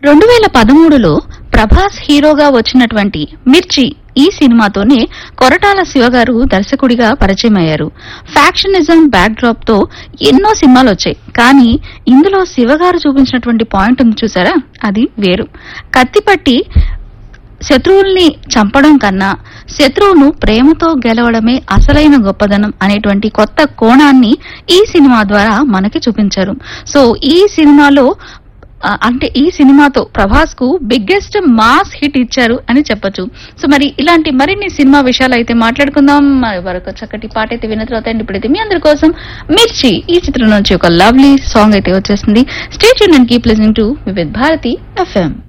రెండు వేల పదమూడులో ప్రభాస్ హీరోగా వచ్చినటువంటి మిర్చి ఈ సినిమాతోనే కొరటాల శివ గారు దర్శకుడిగా పరిచయం అయ్యారు ఫ్యాక్షనిజం బ్యాక్ డ్రాప్ తో ఎన్నో సినిమాలు వచ్చాయి కానీ ఇందులో శివ గారు చూపించినటువంటి పాయింట్ ఉంది చూసారా అది వేరు కత్తిపట్టి శత్రువుల్ని చంపడం కన్నా శత్రువును ప్రేమతో గెలవడమే అసలైన గొప్పదనం అనేటువంటి కొత్త కోణాన్ని ఈ సినిమా ద్వారా మనకి చూపించారు సో ఈ సినిమాలో ఆ, అంటే ఈ సినిమాతో ప్రభాస్ కు బిగ్గెస్ట్ మాస్ హిట్ ఇచ్చారు అని చెప్పొచ్చు సో మరి ఇలాంటి మరిన్ని సినిమా విషయాలు అయితే మాట్లాడుకుందాం మరి వరకు చక్కటి పాట అయితే విన్న తర్వాత అండి ఇప్పుడైతే మీ అందరి కోసం మిర్చి ఈ చిత్రం నుంచి ఒక లవ్లీ సాంగ్ అయితే వచ్చేస్తుంది స్టేట్ యూన్ and keep listening to with Bharati FM